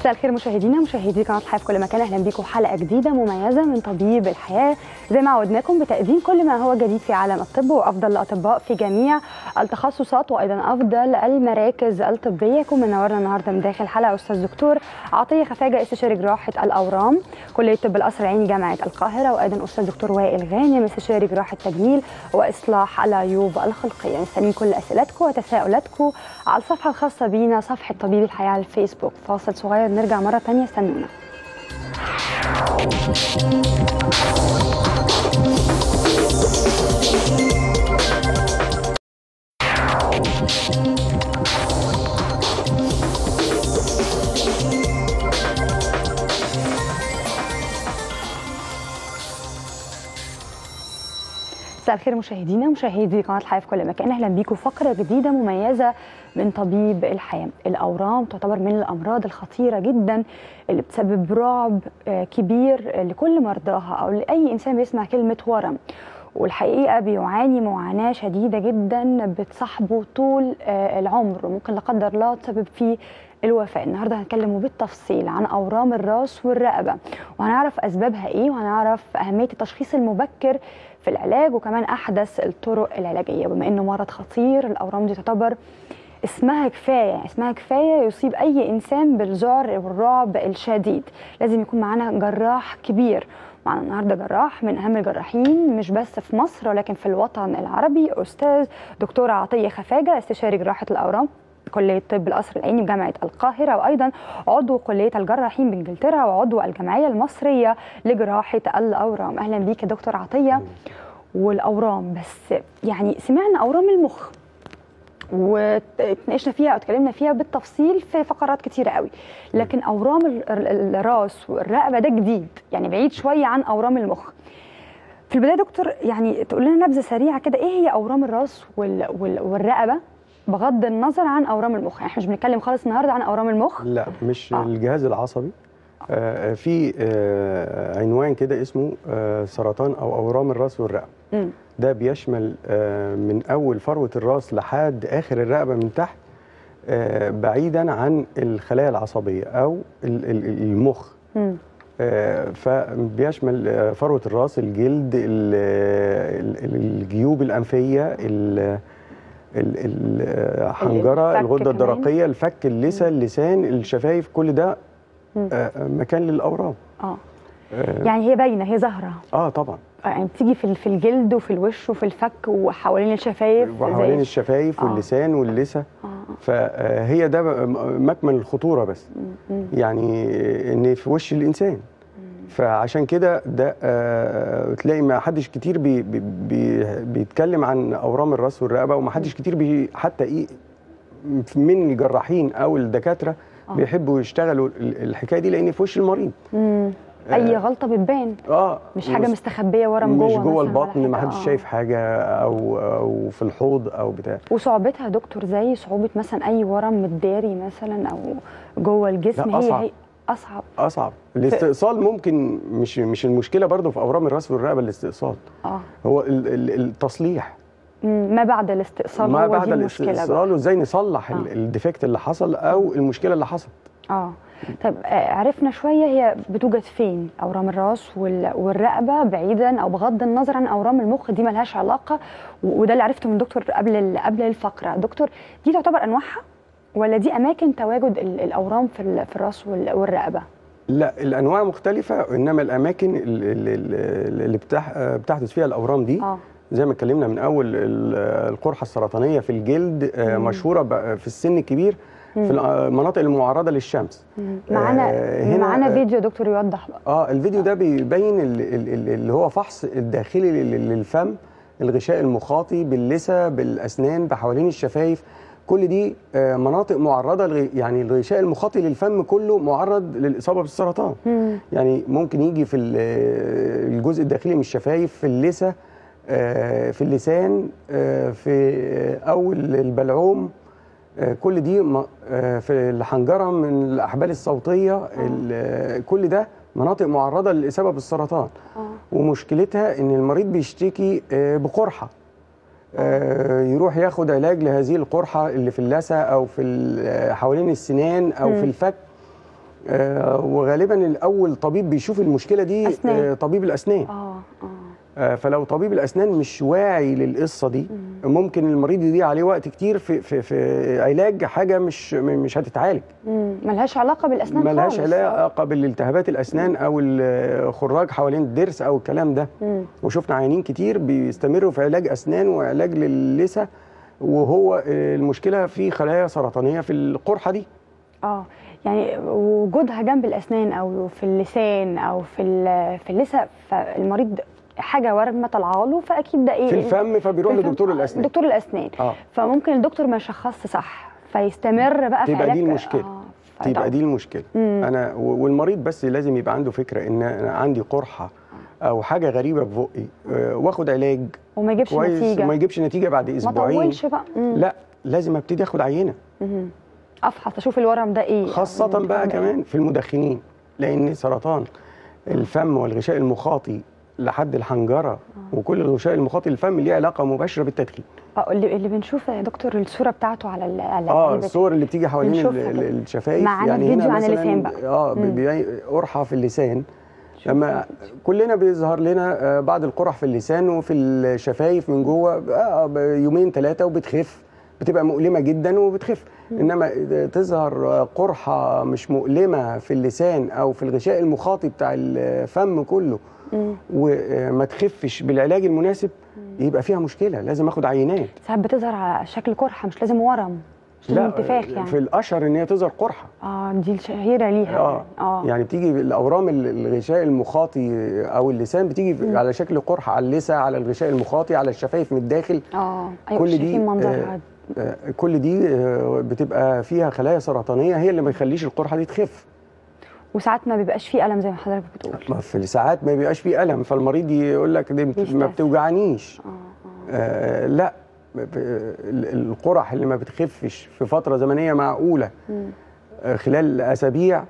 مساء الخير مشاهدينا مشاهدي قناه الحياه في كل مكان اهلا بيكم حلقه جديده مميزه من طبيب الحياه زي ما عودناكم بتقديم كل ما هو جديد في عالم الطب وافضل الاطباء في جميع التخصصات وايضا افضل المراكز الطبيه يكون منورنا النهارده من داخل الحلقه استاذ دكتور عطيه خفاجه استشاري جراحه الاورام كليه طب القصر العيني جامعه القاهره وايضا استاذ دكتور وائل غانم استشاري جراحه تجميل واصلاح العيوب الخلقيه مستنيين كل اسئلتكم وتساؤلاتكم على الصفحه الخاصه بينا صفحه طبيب الحياه على الفيسبوك فاصل صغير نرجع مره ثانيه استنونا مساء الخير مشاهدينا مشاهدي قناه الحياه في كل مكان اهلا بيكم فقره جديده مميزه من طبيب الحياه الاورام تعتبر من الامراض الخطيره جدا اللي بتسبب رعب كبير لكل مرضاها او لاي انسان بيسمع كلمه ورم والحقيقه بيعاني معاناه شديده جدا بتصاحبه طول العمر وممكن لا قدر الله تسبب فيه الوفاة النهارده هنتكلم بالتفصيل عن اورام الراس والرقبه وهنعرف اسبابها ايه وهنعرف اهميه التشخيص المبكر في العلاج وكمان احدث الطرق العلاجيه بما انه مرض خطير الاورام دي تعتبر اسمها كفايه اسمها كفايه يصيب اي انسان بالذعر والرعب الشديد لازم يكون معانا جراح كبير معنا النهارده جراح من اهم الجراحين مش بس في مصر ولكن في الوطن العربي استاذ دكتور عطيه خفاجه استشاري جراحه الاورام كلية طب القصر العيني بجامعة القاهرة وأيضا عضو كلية الجراحين بإنجلترا وعضو الجمعية المصرية لجراحة الأورام أهلا بيك يا دكتور عطية والأورام بس يعني سمعنا أورام المخ واتناقشنا فيها او اتكلمنا فيها بالتفصيل في فقرات كتيره قوي لكن اورام الراس والرقبه ده جديد يعني بعيد شويه عن اورام المخ في البدايه دكتور يعني تقول لنا نبذه سريعه كده ايه هي اورام الراس والرقبه بغض النظر عن اورام المخ يعني احنا مش بنتكلم خالص النهارده عن اورام المخ لا مش آه. الجهاز العصبي آه في آه عنوان كده اسمه آه سرطان او اورام الراس والرقبه م. ده بيشمل آه من اول فروه الراس لحد اخر الرقبه من تحت آه بعيدا عن الخلايا العصبيه او المخ م. آه فبيشمل آه فروه الراس الجلد الجيوب الانفيه الحنجره الغده الدرقيه الفك اللثه اللسان الشفايف كل ده آه مكان للاورام اه يعني هي باينه هي ظاهره اه طبعا يعني بتيجي في في الجلد وفي الوش وفي الفك وحوالين الشفايف وحوالين الشفايف آه. واللسان واللثه آه. فهي ده مكمن الخطوره بس يعني ان في وش الانسان فعشان كده ده آه تلاقي ما حدش كتير بي بي بي بيتكلم عن اورام الراس والرقبه وما حدش كتير بي حتى ايه من الجراحين او الدكاتره آه. بيحبوا يشتغلوا الحكايه دي لان في وش المريض مم. اي غلطه بتبان اه مش حاجه مستخبيه ورم جوه مش جوه البطن ما حدش آه. شايف حاجه او او في الحوض او بتاع وصعوبتها يا دكتور زي صعوبه مثلا اي ورم متداري مثلا او جوه الجسم لا هي أصعب. هي اصعب اصعب الاستئصال ممكن مش مش المشكله برضه في اورام الراس والرقبه الاستئصال اه هو ال ال التصليح ما بعد الاستئصال ما هو بعد دي المشكله الاستئصال وازاي نصلح آه. الديفكت اللي حصل او المشكله اللي حصلت اه طيب آه عرفنا شويه هي بتوجد فين اورام الراس والرقبه بعيدا او بغض النظر عن اورام المخ دي ملهاش علاقه وده اللي عرفته من دكتور قبل قبل الفقره دكتور دي تعتبر انواعها ولا دي اماكن تواجد الاورام في في الراس والرقبه لا الانواع مختلفه انما الاماكن اللي, اللي بتحدث فيها الاورام دي آه. زي ما اتكلمنا من اول القرحه السرطانيه في الجلد مم. مشهوره في السن الكبير مم. في المناطق المعرضه للشمس معانا آه معانا فيديو دكتور يوضح بقى اه الفيديو ده بيبين اللي هو فحص الداخلي للفم الغشاء المخاطي باللثه بالاسنان بحوالين الشفايف كل دي مناطق معرضه يعني الغشاء المخاطي للفم كله معرض للاصابه بالسرطان مم. يعني ممكن يجي في الجزء الداخلي من الشفايف في اللثه في اللسان في اول البلعوم كل دي في الحنجره من الاحبال الصوتيه كل ده مناطق معرضه للاصابه بالسرطان ومشكلتها ان المريض بيشتكي بقرحه آه، يروح ياخد علاج لهذه القرحه اللي في اللثه او في ال- حوالين السنان او مم. في الفك آه، وغالبا الاول طبيب بيشوف المشكله دي أسنان. آه، طبيب الاسنان اه اه آه، فلو طبيب الاسنان مش واعي للقصه دي ممكن المريض يضيع عليه وقت كتير في في في علاج حاجه مش م- مش هتتعالج مم. ملهاش علاقه بالاسنان ملهاش خالص. علاقه بالالتهابات الاسنان او الخراج حوالين الضرس او الكلام ده مم. وشفنا عيانين كتير بيستمروا في علاج اسنان وعلاج للثه وهو آه، المشكله في خلايا سرطانيه في القرحه دي اه يعني وجودها جنب الاسنان او في اللسان او في ال- في اللثه فالمريض حاجه ورمه طالعه له فاكيد ده ايه في الفم فبيروح في الفم. لدكتور آه، الاسنان دكتور الاسنان اه فممكن الدكتور ما يشخصش صح فيستمر بقى في تبقى دي علاج المشكلة. اه تبقى فده- دي المشكله مم. انا و- والمريض بس لازم يبقى عنده فكره ان انا عندي قرحه او حاجه غريبه في بقي آه، واخد علاج وما يجيبش كويس نتيجه وما يجيبش نتيجه بعد ما اسبوعين طولش بقى مم. لا لازم ابتدي اخد عينه مم. افحص اشوف الورم ده ايه خاصه أو بقى الانتقام ده إيه. كمان في المدخنين لان سرطان الفم والغشاء المخاطي لحد الحنجره وكل الغشاء المخاطي للفم ليه علاقه مباشره بالتدخين اه اللي, اللي بنشوف يا دكتور الصوره بتاعته على ال- على اه علبة الصور اللي بتيجي حوالين ال- بنشوفها ال- كده. الشفايف معانا يعني الفيديو هنا عن مثلا اللسان بقى. اه مم. بيبقى قرحه في اللسان لما كلنا بيظهر لنا آه، بعض القرح في اللسان وفي الشفايف من جوه آه، ب- يومين ثلاثه وبتخف بتبقى مؤلمه جدا وبتخف انما إذا تظهر آه، قرحه مش مؤلمه في اللسان او في الغشاء المخاطي بتاع الفم كله مم. وما تخفش بالعلاج المناسب يبقى فيها مشكله لازم اخد عينات ساعات بتظهر على شكل قرحه مش لازم ورم مش لازم انتفاخ يعني في الاشهر ان هي تظهر قرحه اه دي الشهيره ليها اه يعني. اه يعني بتيجي الاورام ال- الغشاء المخاطي او اللسان بتيجي في- على شكل قرحه على اللثه على الغشاء المخاطي على الشفايف من الداخل اه ايوه كل دي شايفين منظرها آه، آه، كل دي آه، بتبقى فيها خلايا سرطانيه هي اللي ما يخليش القرحه دي تخف وساعات ما بيبقاش فيه الم زي ما حضرتك بتقول ما في الساعات ما بيبقاش فيه الم فالمريض يقول لك دي بت- ما بيستسهل. بتوجعنيش اه آه لا ب- ب- ال- القرح اللي ما بتخفش في فتره زمنيه معقوله مم. آه، خلال اسابيع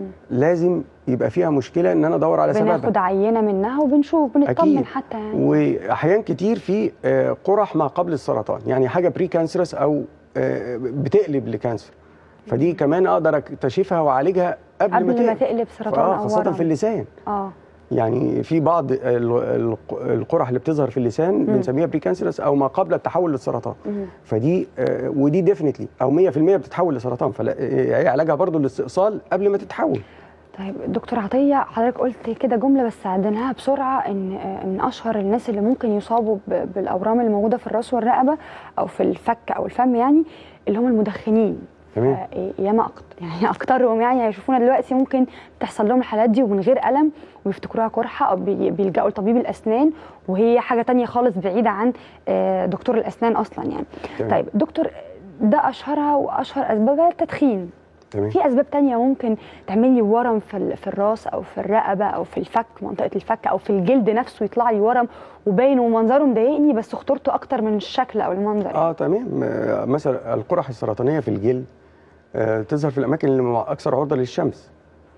لازم يبقى فيها مشكله ان انا ادور على سببها بناخد عينه منها وبنشوف بنطمن أكيد. حتى يعني واحيان كتير في آه، قرح ما قبل السرطان يعني حاجه بري كانسرس او آه، بتقلب لكانسر فدي كمان اقدر اكتشفها واعالجها قبل, قبل ما تقلب. تقلب سرطان آه، او خاصه ورم في اللسان اه يعني في بعض ال- ال- القرح اللي بتظهر في اللسان بنسميها بري كانسرس او ما قبل التحول للسرطان مم. فدي آه، ودي ديفنتلي او 100% بتتحول لسرطان فهي علاجها برضو الاستئصال قبل ما تتحول طيب دكتور عطيه حضرتك قلت كده جمله بس عدناها بسرعه ان آه، من اشهر الناس اللي ممكن يصابوا ب- بالاورام اللي موجوده في الراس والرقبه او في الفك او الفم يعني اللي هم المدخنين تمام آه، ياما أكتر يعني اكترهم يعني هيشوفونا دلوقتي ممكن تحصل لهم الحالات دي ومن غير الم ويفتكروها قرحه او بي- بيلجأوا لطبيب الاسنان وهي حاجه تانية خالص بعيده عن آه، دكتور الاسنان اصلا يعني تمام. طيب دكتور ده اشهرها واشهر اسبابها التدخين تمام في اسباب تانية ممكن تعمل لي ورم في ال- في الراس او في الرقبه او في الفك منطقه الفك او في الجلد نفسه يطلع لي ورم وباين ومنظره مضايقني بس خطورته اكتر من الشكل او المنظر اه تمام آه، مثلا القرح السرطانيه في الجلد آه، تظهر في الاماكن اللي مع- اكثر عرضه للشمس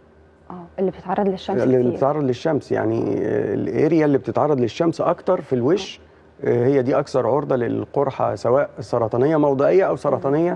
اه اللي بتتعرض للشمس اللي كتير بتتعرض للشمس يعني آه، الاريا اللي بتتعرض للشمس اكتر في الوش آه، هي دي اكثر عرضه للقرحه سواء سرطانيه موضعيه او سرطانيه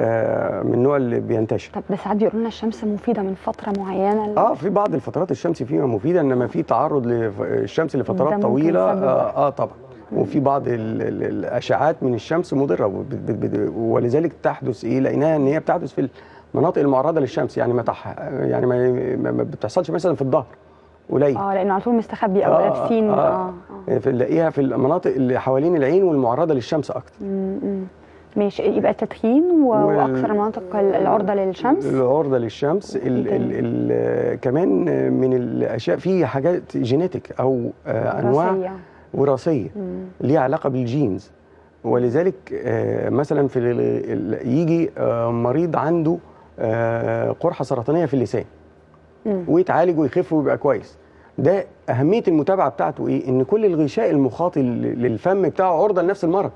آه، من النوع اللي بينتشر طب ده ساعات بيقولوا لنا الشمس مفيده من فتره معينه اه في بعض الفترات الشمس فيها مفيده انما في تعرض للشمس ده لفترات ممكن طويله يسبب اه, آه طبعا وفي بعض ال ال الاشعاعات من الشمس مضره وب- ب- ب- ولذلك تحدث ايه لقيناها ان هي بتحدث في المناطق المعرضه للشمس يعني ما تح يعني ما, ما ما بتحصلش مثلا في الظهر قليل اه لانه على طول مستخبي او لابسين اه اه في نلاقيها في المناطق اللي حوالين العين والمعرضه للشمس اكتر م- م. ماشي يبقى التدخين و- وال- واكثر المناطق العرضه للشمس العرضه للشمس ال ال ال كمان من الاشياء في حاجات جينيتك او آه انواع وراثية. وراثيه مم. ليها علاقه بالجينز ولذلك آه، مثلا في ال- ال- يجي آه، مريض عنده آه، قرحه سرطانيه في اللسان مم. ويتعالج ويخف ويبقى كويس ده اهميه المتابعه بتاعته ايه ان كل الغشاء المخاطي لل- للفم بتاعه عرضه لنفس المرض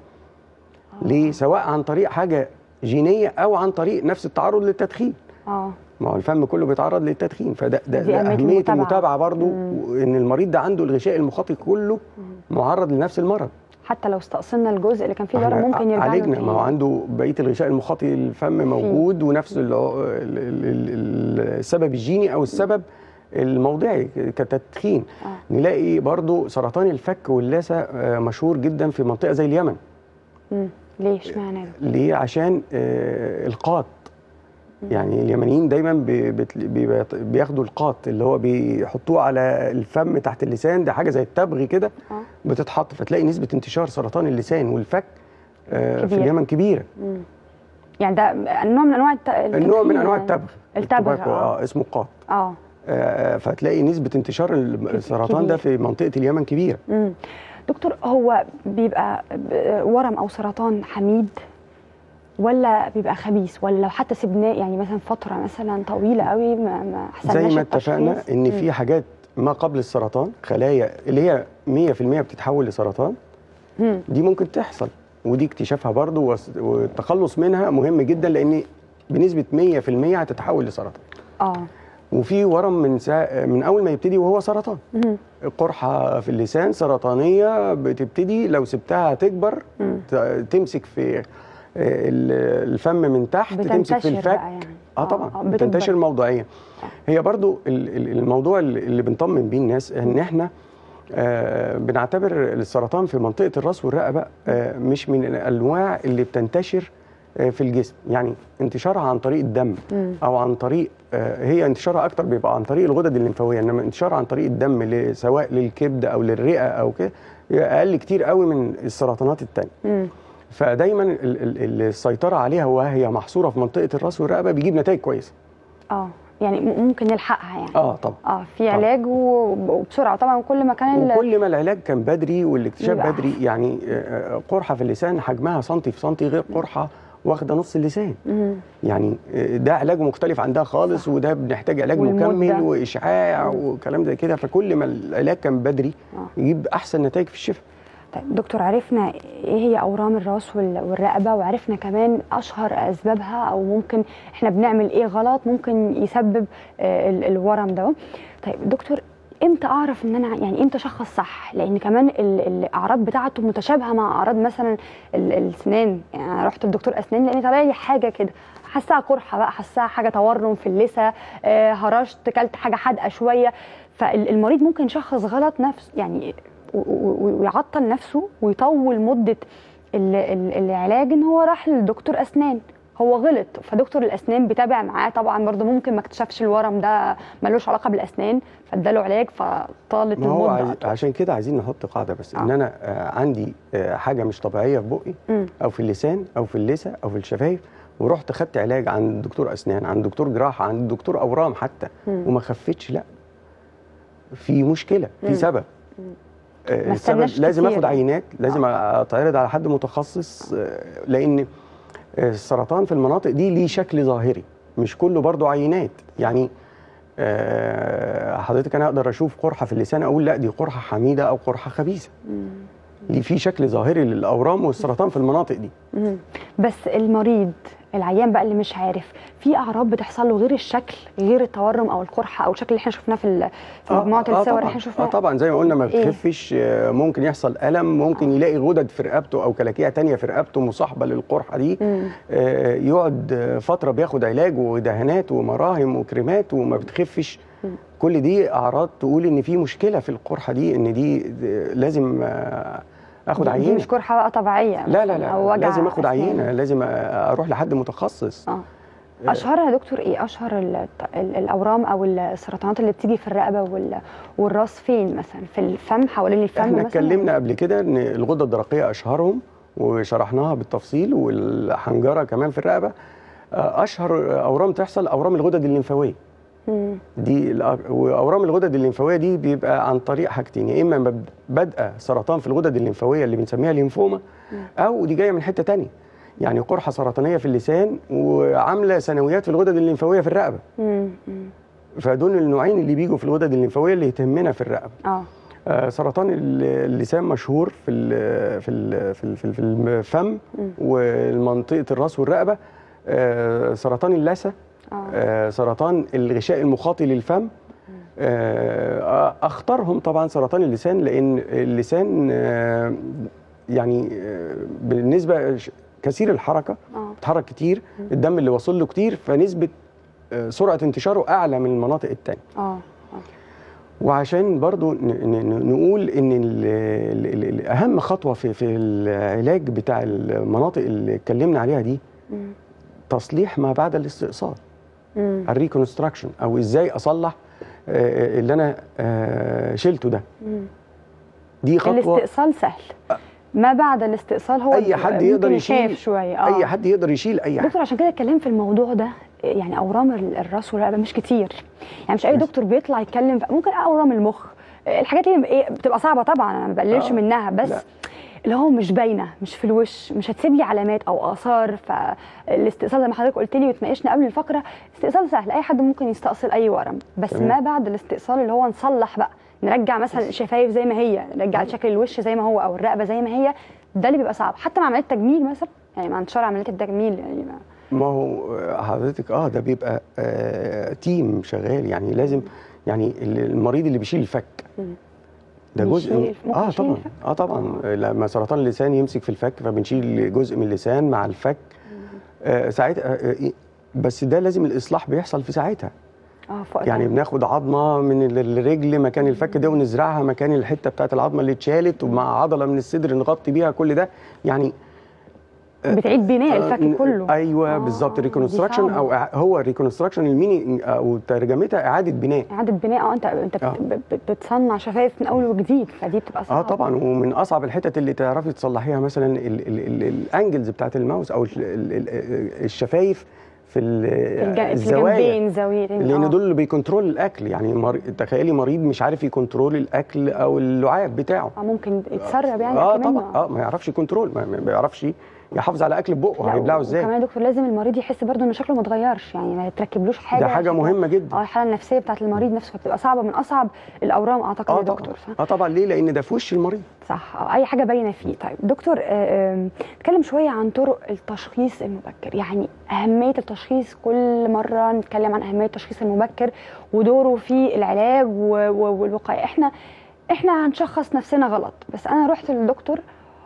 ليه سواء عن طريق حاجه جينيه او عن طريق نفس التعرض للتدخين اه ما هو الفم كله بيتعرض للتدخين فده ده, دي ده أهمية اهميه المتابعة. المتابعه برضو مم. ان المريض ده عنده الغشاء المخاطي كله معرض لنفس المرض حتى لو استأصلنا الجزء اللي كان فيه ورم احنا ممكن يرجع له عالجنا تاني. ما هو عنده بقيه الغشاء المخاطي للفم موجود ونفس ال- ال- ال- ال- السبب الجيني او السبب الموضعي كتدخين آه. نلاقي برضو سرطان الفك واللثه آه، مشهور جدا في منطقه زي اليمن مم. ليه اشمعنى ده؟ ليه عشان آه، القاط يعني اليمنيين دايما بي- بت- بي- بياخدوا القاط اللي هو بيحطوه على الفم تحت اللسان ده حاجه زي التبغ كده اه بتتحط فتلاقي نسبه انتشار سرطان اللسان والفك آه، في كبيرة. اليمن كبيره مم. يعني ده نوع من انواع الت... النوع من التدخين انواع يعني. التبغ التبغ التوباكو، اه اه اسمه قاط اه آه، فتلاقي نسبه انتشار السرطان ده كبير. في منطقه اليمن كبيره مم. دكتور هو بيبقى ب- ورم او سرطان حميد ولا بيبقى خبيث ولا لو حتى سيبناه يعني مثلا فتره مثلا طويله قوي ما ما حسناش زي ما التشخيص؟ اتفقنا ان مم. في حاجات ما قبل السرطان خلايا اللي هي 100% بتتحول لسرطان مم. دي ممكن تحصل ودي اكتشافها برضو وس- والتخلص منها مهم جدا لان بنسبه 100% هتتحول لسرطان اه وفي ورم من سا... من اول ما يبتدي وهو سرطان مم. قرحه في اللسان سرطانيه بتبتدي لو سبتها تكبر مم. ت- تمسك في آه، ال- الفم من تحت تمسك في بتنتشر الفك بقى يعني اه طبعا آه، بتنتشر بتكبر. موضعيا هي برضو ال- ال- الموضوع اللي اللي بنطمن بيه الناس ان احنا آه بنعتبر السرطان في منطقه الراس والرقبه آه مش من الانواع اللي بتنتشر آه في الجسم يعني انتشارها عن طريق الدم مم. او عن طريق آه هي انتشارها اكتر بيبقى عن طريق الغدد الليمفاويه انما انتشارها عن طريق الدم ل- سواء للكبد او للرئه او كده هي اقل كتير قوي من السرطانات التانية مم. فدايما ال- ال- السيطره عليها وهي محصوره في منطقه الراس والرقبه بيجيب نتائج كويسه اه يعني م- ممكن نلحقها يعني اه طبعا اه في علاج و- وبسرعه طبعا كل ما كان ال- وكل ما العلاج كان بدري والاكتشاف يبقى بدري يعني آه، آه، قرحه في اللسان حجمها سنتي في سنتي غير قرحه واخده نص اللسان مم. يعني آه، ده علاج مختلف عن ده خالص صح. وده بنحتاج علاج والمدة. مكمل واشعاع مم. وكلام زي كده فكل ما العلاج كان بدري آه. يجيب احسن نتائج في الشفاء طيب دكتور عرفنا ايه هي اورام الراس وال- والرقبه وعرفنا كمان اشهر اسبابها او ممكن احنا بنعمل ايه غلط ممكن يسبب آه، ال- الورم ده طيب دكتور امتى اعرف ان انا يعني امتى اشخص صح لان كمان ال- الاعراض بتاعته متشابهه مع اعراض مثلا ال- السنان يعني انا رحت لدكتور اسنان لان طلع لي حاجه كده حاساها قرحه بقى حاساها حاجه تورم في اللثه آه، هرشت كلت حاجه حادقه شويه فالمريض ممكن يشخص غلط نفس يعني و- و- ويعطل نفسه ويطول مده ال- ال- العلاج ان هو راح لدكتور اسنان هو غلط فدكتور الاسنان بيتابع معاه طبعا برضه ممكن ما اكتشفش الورم ده ملوش علاقه بالاسنان فاداله علاج فطالت ما هو المده عايز أطول. عشان كده عايزين نحط قاعده بس ان آه. انا آه، عندي آه، حاجه مش طبيعيه في بقي مم. او في اللسان او في اللثه او في الشفايف ورحت خدت علاج عند دكتور اسنان عند دكتور جراحه عند دكتور اورام حتى مم. وما خفتش لا في مشكله مم. في سبب مم. آه، ما السبب استناش لازم كتير اخد يعني. عينات لازم اتعرض على حد متخصص آه، لان السرطان في المناطق دي ليه شكل ظاهري مش كله برضو عينات يعني آه، حضرتك انا اقدر اشوف قرحه في اللسان اقول لا دي قرحه حميده او قرحه خبيثه مم. ليه في شكل ظاهري للاورام والسرطان في المناطق دي مم. بس المريض العيان بقى اللي مش عارف في اعراض بتحصل له غير الشكل غير التورم او القرحه او الشكل اللي احنا شفناه في ال- في مجموعه الصور اللي طبعا احنا شفناها آه طبعا زي ما قلنا ما إيه؟ بتخفش آه، ممكن يحصل الم ممكن آه. يلاقي غدد في رقبته او كلاكيع تانية في رقبته مصاحبه للقرحه دي مم. آه، يقعد آه، فتره بياخد علاج ودهانات ومراهم وكريمات وما بتخفش مم. كل دي اعراض تقول ان في مشكله في القرحه دي ان دي آه، لازم آه، اخد دي- دي عينه مش قرحه بقى طبيعيه لا لا مثلاً أو لا وجع لازم اخد أسنان. عينه لازم آه، اروح لحد متخصص اه اشهرها يا دكتور ايه اشهر ال- ال- الاورام او السرطانات اللي بتيجي في الرقبه وال- والراس فين مثلا في الفم حوالين الفم احنا مثلا اتكلمنا قبل كده ان الغده الدرقيه اشهرهم وشرحناها بالتفصيل والحنجره كمان في الرقبه آه، اشهر اورام تحصل اورام الغدد الليمفاويه مم. دي الأ- واورام الغدد الليمفاويه دي بيبقى عن طريق حاجتين يا اما مب- بادئه سرطان في الغدد الليمفاويه اللي بنسميها ليمفوما او دي جايه من حته تانية يعني قرحه سرطانيه في اللسان وعامله ثانويات في الغدد الليمفاويه في الرقبه مم. مم. فدول النوعين اللي بيجوا في الغدد الليمفاويه اللي يهمنا في الرقبه اه آه، سرطان ال- اللسان مشهور في ال في ال في ال في الفم مم. ومنطقه الراس والرقبه آه، سرطان اللثه اه آه، سرطان الغشاء المخاطي للفم آه، اخطرهم طبعا سرطان اللسان لان اللسان آه، يعني آه، بالنسبه ش- كثير الحركه اه بيتحرك كتير الدم اللي واصل له كتير فنسبه آه، سرعه انتشاره اعلى من المناطق التانية اه وعشان برضو ن- ن- ن- نقول ان ال- ال- ال- اهم خطوه في في العلاج بتاع المناطق اللي اتكلمنا عليها دي مم. تصليح ما بعد الاستئصال مم. الريكونستراكشن او ازاي اصلح آه، اللي انا آه، شلته ده مم. دي خطوه الاستئصال سهل ما بعد الاستئصال هو أي حد ممكن يقدر يخاف يشيل شويه اه اي حد يقدر يشيل اي حاجه دكتور عشان كده الكلام في الموضوع ده يعني اورام ال- الراس والرقبه مش كتير يعني مش اي بس. دكتور بيطلع يتكلم في ممكن اورام المخ الحاجات اللي ايه بتبقى صعبه طبعا انا ما بقللش آه، منها بس لا. اللي هو مش باينه مش في الوش مش هتسيب لي علامات او اثار فالاستئصال زي ما حضرتك قلت لي واتناقشنا قبل الفقره استئصال سهل اي حد ممكن يستأصل اي ورم بس تمام. ما بعد الاستئصال اللي هو نصلح بقى نرجع مثلا الشفايف زي ما هي نرجع شكل الوش زي ما هو او الرقبه زي ما هي ده اللي بيبقى صعب حتى مع عمليات تجميل مثلا يعني مع انتشار عمليات التجميل يعني ما ما هو حضرتك اه ده بيبقى آه تيم شغال يعني لازم يعني المريض اللي بيشيل الفك مم. ده جزء بيشيل من الف- ممكن اه يشيل طبعا الفك؟ اه طبعا لما سرطان اللسان يمسك في الفك فبنشيل جزء من اللسان مع الفك آه ساعتها آه آه، بس ده لازم الاصلاح بيحصل في ساعتها اه فوق يعني بناخد عظمه من ال- الرجل مكان الفك ده ونزرعها مكان الحته بتاعت العظمه اللي اتشالت ومع عضله من الصدر نغطي بيها كل ده يعني بتعيد بناء آه، الفك كله ايوه آه، بالظبط دي ريكونستراكشن صعبة. او إع- هو الريكونستراكشن الميني او ترجمتها اعاده بناء اعاده بناء اه انت انت بت- آه. بت- بتصنع شفايف من اول وجديد فدي بتبقى صعبه اه طبعا ومن اصعب الحتت اللي تعرفي تصلحيها مثلا ال- ال- ال- الانجلز بتاعت الماوس او ال- ال- ال- الشفايف في ال- في الج- في الزوايا الجنبين زاويتين لان آه. دول اللي بيكنترول الاكل يعني مر... تخيلي مريض مش عارف يكنترول الاكل او اللعاب بتاعه اه ممكن يتسرب يعني اه أكل منه. طبعا اه ما يعرفش كنترول ما ما بيعرفش يحافظ على اكل بقه لا، هيبلعه ازاي وكمان يا دكتور لازم المريض يحس برضه ان شكله ما اتغيرش يعني ما يتركبلوش حاجه ده حاجه عشان- مهمه جدا اه الحاله النفسيه بتاعت المريض نفسه فبتبقى صعبه من اصعب الاورام اعتقد اه يا دكتور طبعا صح؟ اه طبعا ليه لان ده في وش المريض صح آه، اي حاجه باينه فيه طيب دكتور آه، آم، نتكلم شويه عن طرق التشخيص المبكر يعني اهميه التشخيص كل مره نتكلم عن اهميه التشخيص المبكر ودوره في العلاج و- و- والوقايه احنا احنا هنشخص نفسنا غلط بس انا رحت للدكتور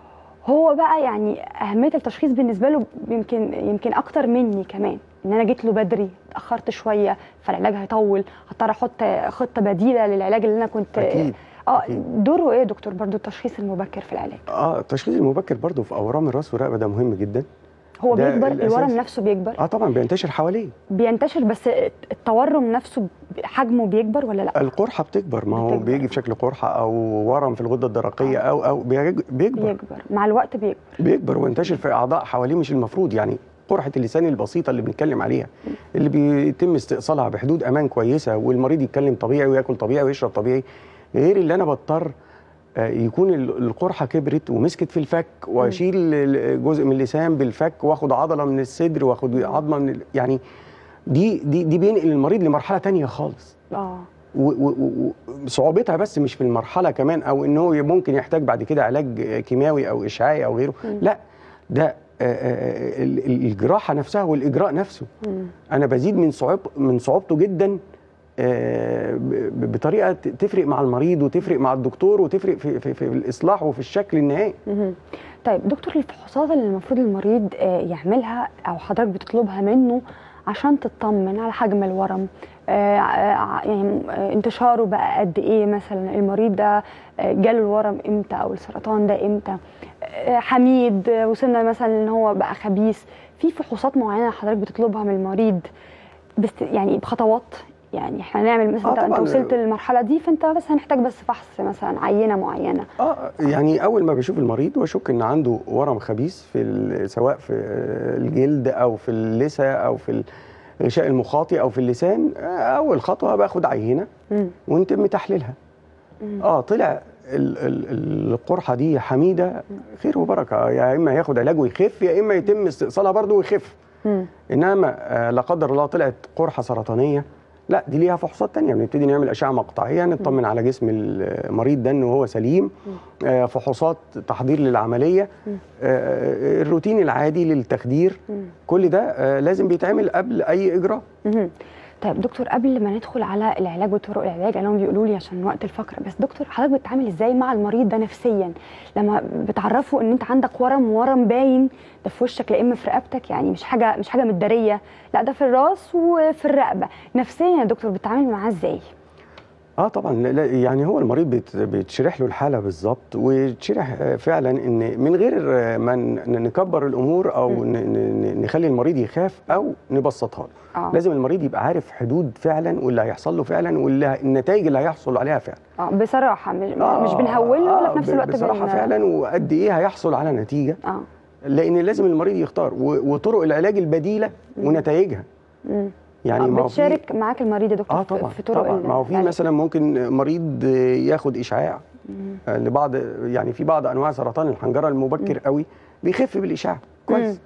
هو بقى يعني اهميه التشخيص بالنسبه له يمكن يمكن اكتر مني كمان ان انا جيت له بدري اتاخرت شويه فالعلاج هيطول هضطر احط خطه بديله للعلاج اللي انا كنت اكيد اه أكيد. دوره ايه يا دكتور برضو التشخيص المبكر في العلاج اه التشخيص المبكر برضه في اورام الراس والرقبه ده مهم جدا هو ده بيكبر الأساس. الورم نفسه بيكبر اه طبعا بينتشر حواليه بينتشر بس التورم نفسه حجمه بيكبر ولا لا القرحه بتكبر ما هو بتكبر. بيجي في شكل قرحه او ورم في الغده الدرقيه آه. او او بيج- بيكبر بيكبر مع الوقت بيكبر بيكبر وينتشر في اعضاء حواليه مش المفروض يعني قرحه اللسان البسيطه اللي بنتكلم عليها اللي بيتم استئصالها بحدود امان كويسه والمريض يتكلم طبيعي وياكل طبيعي ويشرب طبيعي غير اللي انا بضطر آه، يكون ال- القرحه كبرت ومسكت في الفك واشيل ال- جزء من اللسان بالفك واخد عضله من الصدر واخد عظمه من ال- يعني دي دي دي بينقل المريض لمرحله تانية خالص اه و- و- و- وصعوبتها بس مش في المرحله كمان او ان هو ممكن يحتاج بعد كده علاج كيماوي او اشعاعي او غيره مم. لا ده آه، آه، ال- ال- الجراحه نفسها والاجراء نفسه مم. انا بزيد من صعوب من صعوبته جدا آه، ب- ب- بطريقه ت- تفرق مع المريض وتفرق مع الدكتور وتفرق في, في, في الاصلاح وفي الشكل النهائي مهم. طيب دكتور الفحوصات اللي المفروض المريض آه، يعملها او حضرتك بتطلبها منه عشان تطمن على حجم الورم آه، آه، يعني آه، انتشاره بقى قد ايه مثلا المريض ده آه، جاله الورم امتى او السرطان ده امتى آه، حميد آه، وصلنا مثلا ان هو بقى خبيث في فحوصات معينه حضرتك بتطلبها من المريض بس يعني بخطوات يعني احنا هنعمل مثلا آه انت, انت طبعاً. وصلت للمرحله دي فانت بس هنحتاج بس فحص مثلا عينه معينه اه يعني اول ما بشوف المريض واشك ان عنده ورم خبيث في ال- سواء في الجلد او في اللثه او في الغشاء المخاطي او في اللسان آه، اول خطوه باخد عينه مم. ونتم تحليلها مم. اه طلع ال- ال- القرحه دي حميده خير وبركه يا اما ياخد علاج ويخف يا اما يتم استئصالها برضه ويخف مم. انما آه، لا قدر الله طلعت قرحه سرطانيه لا دي ليها فحوصات تانية بنبتدي نعمل اشعه مقطعيه نطمن على جسم المريض ده ان هو سليم آه، فحوصات تحضير للعمليه مم. آه، الروتين العادي للتخدير مم. كل ده آه، لازم بيتعمل قبل اي اجراء مهم. طيب دكتور قبل ما ندخل على العلاج وطرق العلاج انا هم بيقولوا لي عشان وقت الفقره بس دكتور حضرتك بتتعامل ازاي مع المريض ده نفسيا لما بتعرفه ان انت عندك ورم ورم باين ده في وشك لا اما في رقبتك يعني مش حاجه مش حاجه متداريه لا ده في الراس وفي الرقبه نفسيا يا دكتور بتتعامل معاه ازاي اه طبعا لا- لا يعني هو المريض بيت- بيتشرح له الحاله بالظبط ويتشرح آه، فعلا ان من غير آه، ما ن- نكبر الامور او مم. ن- ن- نخلي المريض يخاف او نبسطها له اه لازم المريض يبقى عارف حدود فعلا واللي هيحصل له فعلا واللي النتائج اللي هيحصل عليها فعلا اه بصراحه مش, آه، مش بنهوله ولا في نفس ب- الوقت بصراحه بن- فعلا وقد ايه هيحصل على نتيجه اه لان لازم المريض يختار و- وطرق العلاج البديله ونتائجها مم. يعني آه، ما هو في- بتشارك معاك المريض يا دكتور اه في- طبعا في طرق طبعا ما هو في العلاج. مثلا ممكن مريض ياخد اشعاع مم. آه، لبعض يعني في بعض انواع سرطان الحنجره المبكر قوي بيخف بالاشعاع كويس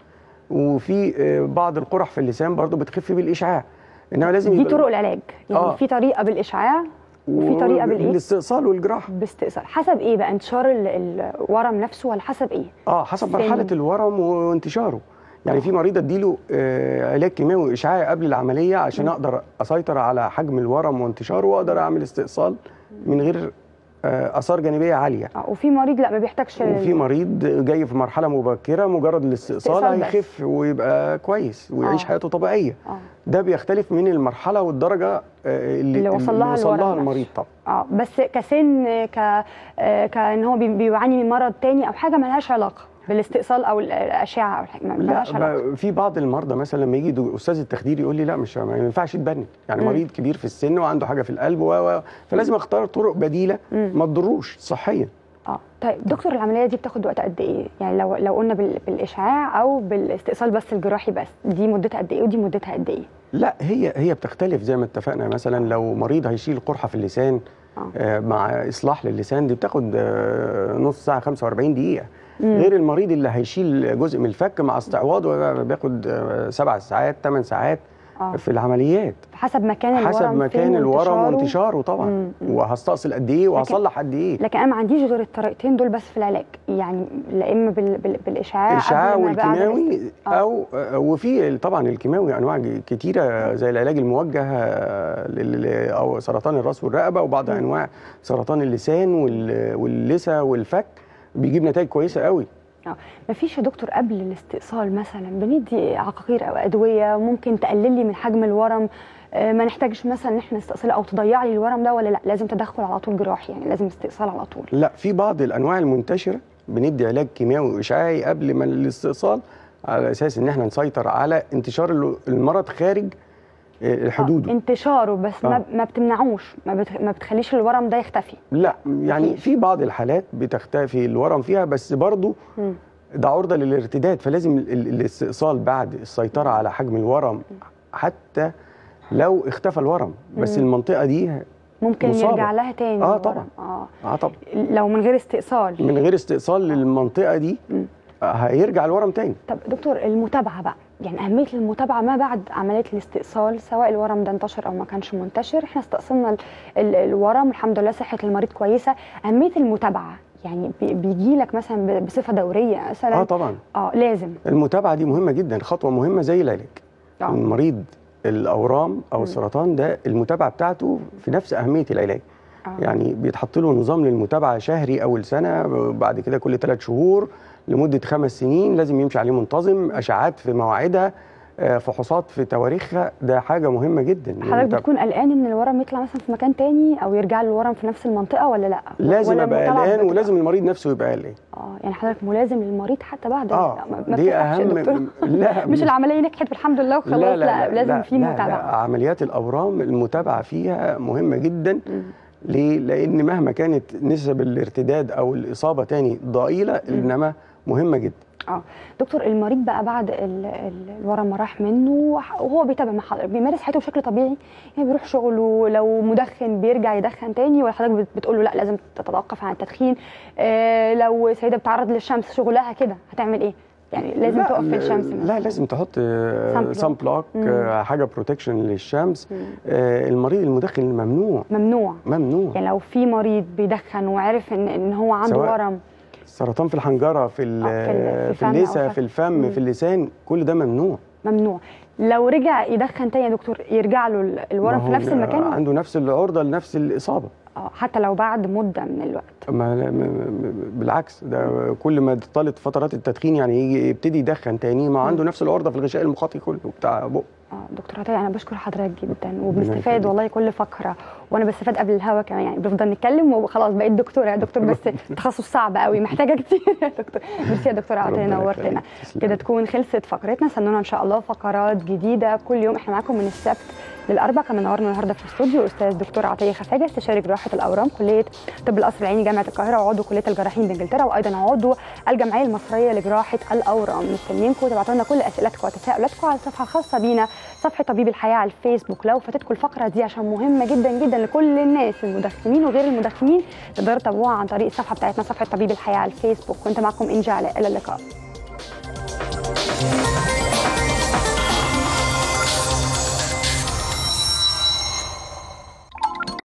وفي آه، بعض القرح في اللسان برضو بتخف بالاشعاع انما لازم دي يبقى- طرق العلاج يعني آه. في طريقه بالاشعاع وفي طريقة بالإيه؟ بالاستئصال والجراحه باستئصال حسب ايه بقى انتشار ال- الورم نفسه ولا حسب ايه اه حسب سن. مرحله الورم وانتشاره يعني في مريض اديله آه، علاج كيماوي اشعاعي قبل العمليه عشان اقدر اسيطر على حجم الورم وانتشاره واقدر اعمل استئصال من غير آه، اثار جانبيه عاليه آه، وفي مريض لا ما بيحتاجش وفي مريض جاي في مرحله مبكره مجرد الاستئصال استئصال بس. هيخف ويبقى كويس ويعيش آه. حياته طبيعيه اه ده بيختلف من المرحله والدرجه آه، اللي, اللي وصل لها وصل الورم لها نفسه. المريض طبعا اه بس كسن ك آه، كان هو بي- بيعاني من مرض تاني او حاجه ملهاش علاقه بالاستئصال او ال- الاشعه او الحاجة، ملهاش لا علاقه ب- في بعض المرضى مثلا لما يجي دو- استاذ التخدير يقول لي لا مش ما ينفعش تبني يعني مم. مريض كبير في السن وعنده حاجه في القلب و و- فلازم اختار طرق بديله مم. ما تضروش صحيا اه طيب دكتور العمليه دي بتاخد وقت قد ايه يعني لو لو قلنا بال- بالاشعاع او بالاستئصال بس الجراحي بس دي مدتها قد ايه ودي مدتها قد ايه لا هي هي بتختلف زي ما اتفقنا مثلا لو مريض هيشيل قرحه في اللسان اه آه، مع اصلاح للسان دي بتاخد آه، نص ساعه 45 دقيقه مم. غير المريض اللي هيشيل جزء من الفك مع استعواضه بياخد آه، سبع ساعات ثمان ساعات اه في العمليات حسب مكان الورم حسب فين مكان الورم وانتشاره. وانتشاره طبعا مم. مم. وهستأصل قد ايه وهصلح قد ايه لكن انا ما عنديش غير الطريقتين دول بس في العلاج يعني لا اما بال... بال... بالاشعاع الاشعاع قبل ما بعد والكيماوي الاست- آه. او آه، وفي طبعا الكيماوي انواع ج- كتيره زي العلاج الموجه آه، لل- او سرطان الراس والرقبه وبعض مم. انواع سرطان اللسان وال- واللثه والفك بيجيب نتائج كويسه قوي مفيش يا دكتور قبل الاستئصال مثلا بندي عقاقير او ادويه ممكن تقلل لي من حجم الورم آه، ما نحتاجش مثلا ان احنا نستأصله او تضيع لي الورم ده ولا لا لازم تدخل على طول جراحي يعني لازم استئصال على طول لا في بعض الانواع المنتشره بندي علاج كيماوي واشعاعي قبل ما الاستئصال على اساس ان احنا نسيطر على انتشار ال- المرض خارج آه، آه، حدوده انتشاره بس ما, آه. ما بتمنعوش ما, بت... ما بتخليش الورم ده يختفي لا يعني مفيش. في بعض الحالات بتختفي الورم فيها بس برضو مم. ده عرضه للارتداد فلازم ال- ال- الاستئصال بعد السيطره على حجم الورم حتى لو اختفى الورم بس مم. المنطقه دي ممكن مصابة. يرجع لها تاني آه الورم. طبعا. اه اه طبعا لو من غير استئصال من غير استئصال للمنطقه دي مم. آه، هيرجع الورم تاني طب دكتور المتابعه بقى يعني اهميه المتابعه ما بعد عمليه الاستئصال سواء الورم ده انتشر او ما كانش منتشر احنا استأصلنا ال- ال- الورم الحمد لله صحه المريض كويسه اهميه المتابعه يعني بيجي لك مثلا ب- بصفه دوريه مثلا اه طبعا اه لازم المتابعه دي مهمه جدا خطوه مهمه زي العلاج اه المريض الاورام او مم. السرطان ده المتابعه بتاعته في نفس اهميه العلاج آه. يعني بيتحط له نظام للمتابعه شهري اول سنه بعد كده كل ثلاث شهور لمده خمس سنين لازم يمشي عليه منتظم اشعاعات في مواعيدها آه، فحوصات في تواريخها ده حاجه مهمه جدا حضرتك للمتابعة. بتكون قلقان ان الورم يطلع مثلا في مكان تاني او يرجع له الورم في نفس المنطقه ولا لا لازم ولا ابقى المتابعة قلقان بتبقى- ولازم المريض نفسه يبقى قلقان اه يعني حضرتك ملازم للمريض حتى بعد اه ما- ما دي بتفتحش يا اهم دكتور. لا مش العمليه نجحت الحمد لله وخلاص لا, لا, لازم في لا لا متابعه عمليات الاورام المتابعه فيها مهمه جدا مم. ليه؟ لان مهما كانت نسب الارتداد او الاصابه تاني ضئيله انما مهمه جدا اه دكتور المريض بقى بعد ال- ال- الورم ما راح منه وهو بيتابع مع حضرتك بيمارس حياته بشكل طبيعي يعني بيروح شغله لو مدخن بيرجع يدخن تاني ولا حضرتك بت- بتقول له لا لازم تتوقف عن التدخين آه لو سيده بتتعرض للشمس شغلها كده هتعمل ايه؟ يعني لازم لا تقف في لا- الشمس مثلا لا لازم تحط Sun block. سان بلوك مم. حاجه بروتكشن للشمس مم. آه، المريض المدخن ممنوع ممنوع ممنوع يعني لو في مريض بيدخن وعرف ان ان هو عنده سواء ورم سرطان في الحنجره في ال- آه، في ال- في في الفم أو اللثه في- في الفم مم. في اللسان كل ده ممنوع ممنوع لو رجع يدخن تاني يا دكتور يرجع له ال- الورم ما في هو نفس المكان عنده نفس العرضه لنفس الاصابه اه حتى لو بعد مده من الوقت ما م- م- بالعكس ده كل ما طالت فترات التدخين يعني يجي يبتدي يدخن تاني ما عنده نفس العرضه في الغشاء المخاطي كله بتاع بقه اه دكتور عطيه انا بشكر حضرتك جدا ربنا وبنستفاد يخليك. والله كل فقره وانا بستفاد قبل الهوا كمان يعني بنفضل نتكلم وخلاص بقيت دكتوره يا دكتور بس تخصص صعب قوي محتاجه كتير يا دكتور ميرسي يا دكتور عطيه ربنا نورتنا يخليك. تسلم. كده تكون خلصت فقرتنا استنونا ان شاء الله فقرات جديده كل يوم احنا معاكم من السبت للاربع كمان نورنا النهارده في الاستوديو استاذ دكتور عطيه خفاجه استشاري جراحه الاورام كليه طب القصر العيني جامعه القاهره وعضو كليه الجراحين بانجلترا وايضا عضو الجمعيه المصريه لجراحه الاورام مستنيينكم تبعتوا لنا كل اسئلتكم وتساؤلاتكم على صفحه خاصه بينا صفحه طبيب الحياه على الفيسبوك لو فاتتكم الفقره دي عشان مهمه جدا جدا لكل الناس المدخنين وغير المدخنين تقدروا تتابعوها عن طريق الصفحه بتاعتنا صفحه طبيب الحياه على الفيسبوك كنت معكم انجي علاء الى اللقاء